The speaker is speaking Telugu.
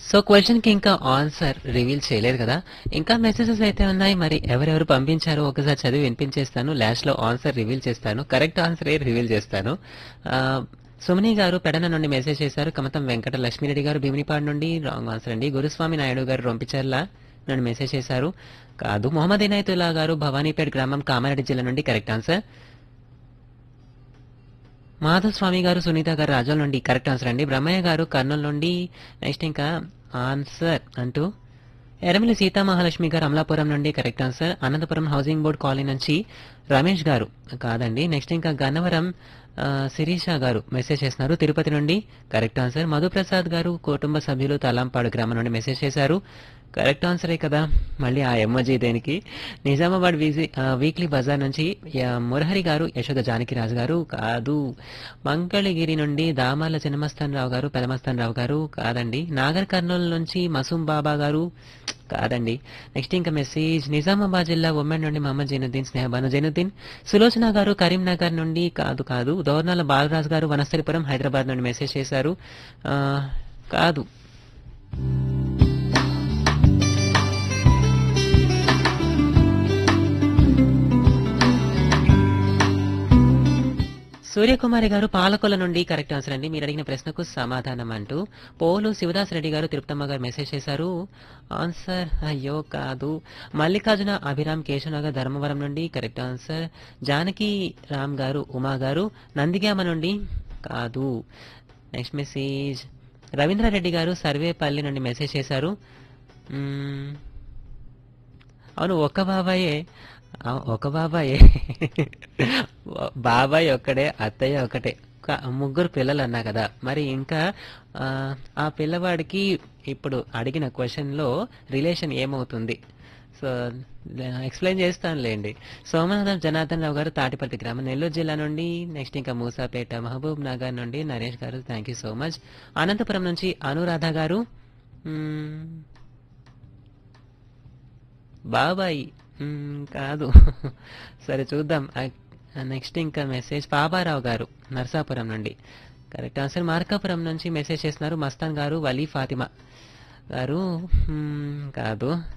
సో క్వశ్చన్ కి ఇంకా ఆన్సర్ రివీల్ చేయలేదు కదా ఇంకా మెసేజెస్ అయితే ఉన్నాయి మరి ఎవరెవరు పంపించారో ఒకసారి చదివి వినిపించేస్తాను లాస్ట్ లో ఆన్సర్ రివీల్ చేస్తాను కరెక్ట్ ఆన్సర్ ఏ రివీల్ చేస్తాను ఆ, సుమని గారు పెడన నుండి మెసేజ్ చేశారు కమతం వెంకట లక్ష్మీరెడ్డి గారు భీమినిపాడు నుండి రాంగ్ ఆన్సర్ అండి గురుస్వామి నాయుడు గారు రొంపిచర్ల నన్ను మెసేజ్ చేశారు కాదు మొహమ్మద్ ఇనాయతుల్లా గారు భవానీపేట్ గ్రామం కామారెడ్డి జిల్లా నుండి కరెక్ట్ ఆన్సర్ మాధవ్ స్వామి గారు సునీత గారు రాజోల్ నుండి కరెక్ట్ ఆన్సర్ అండి బ్రహ్మయ్య గారు కర్నూలు నుండి నెక్స్ట్ ఇంకా ఆన్సర్ అంటూ ఎరమిలి సీతామహాలక్ష్మి గారు అమలాపురం నుండి correct answer Anantapuram housing board colony నుంచి రమేష్ గారు కాదండి నెక్స్ట్ ఇంకా గన్నవరం ఆ, శిరీష గారు మెసేజ్ చేస్తున్నారు తిరుపతి నుండి కరెక్ట్ ఆన్సర్ మధుప్రసాద్ గారు కుటుంబ సభ్యులు తలాంపాడు గ్రామం నుండి మెసేజ్ చేశారు కరెక్ట్ ఆన్సరే కదా మళ్ళీ ఆ ఎమ్మజీ దేనికి నిజామాబాద్ వీజీ- ఆ, వీక్లీ బజార్ నుంచి యా, మురహరి గారు యశోద జానకిరాజు గారు కాదు మంగళగిరి నుండి దామాల చిన్నమస్తాన్ రావు గారు పెదమస్తాన్ రావు గారు కాదండి నాగర్ కర్నూలు నుంచి మసూం బాబా గారు కాదండి నెక్స్ట్ ఇంకా మెసేజ్ నిజామాబాద్ జిల్లా ఉమ్మడి నుండి మహమ్మద్ జైనుద్దీన్ స్నేహబాను జైనుద్దీన్ సులోచన గారు కరీంనగర్ నుండి కాదు కాదు దోర్నాల బాలరాజు గారు వనస్థలిపురం హైదరాబాద్ నుండి మెసేజ్ చేశారు ఆ, కాదు సూర్యకుమారి గారు పాలకొల నుండి కరెక్ట్ ఆన్సర్ అండి మీరు అడిగిన ప్రశ్నకు సమాధానం అంటూ పోలు శివదాస్ రెడ్డి గారు తిరుపతమ్మ గారు మెసేజ్ చేశారు ఆన్సర్ అయ్యో కాదు మల్లికార్జున అభిరామ్ కేశవనగర్ ధర్మవరం నుండి కరెక్ట్ ఆన్సర్ జానకి రామ్ గారు ఉమా గారు నందిగామ నుండి కాదు నెక్స్ట్ మెసేజ్ రవీంద్రారెడ్డి గారు సర్వేపల్లి నుండి మెసేజ్ చేశారు మ్మ్. అవును ఒక బాబాయే ఆ, ఒక బాబాయే బాబాయ్ ఒక్కడే అత్తయ్య ఒకటే క- ముగ్గురు పిల్లలు అన్నా కదా మరి ఇంకా ఆ, ఆ పిల్లవాడికి ఇప్పుడు అడిగిన క్వశ్చన్ లో రిలేషన్ ఏమవుతుంది సో ఎక్స్ప్లెయిన్ చేస్తానులేండి సోమనాథం జనార్దన్ రావు గారు తాటిపర్తి గ్రామం నెల్లూరు జిల్లా నుండి నెక్స్ట్ ఇంకా మూసాపేట మహబూబ్ నగర్ నుండి నరేష్ గారు thank you so much Anantapuram నుంచి అనురాధ గారు మ్మ్, బాబాయ్ మ్మ్, కాదు సరే చూద్దాం నెక్స్ట్ ఇంకా మెసేజ్ పాపారావు గారు నర్సాపురం నుండి కరెక్ట్ ఆన్సర్ మార్కాపురం నుంచి మెసేజ్ చేస్తున్నారు మస్తాన్ గారు వలీ ఫాతిమా గారు మ్మ్, కాదు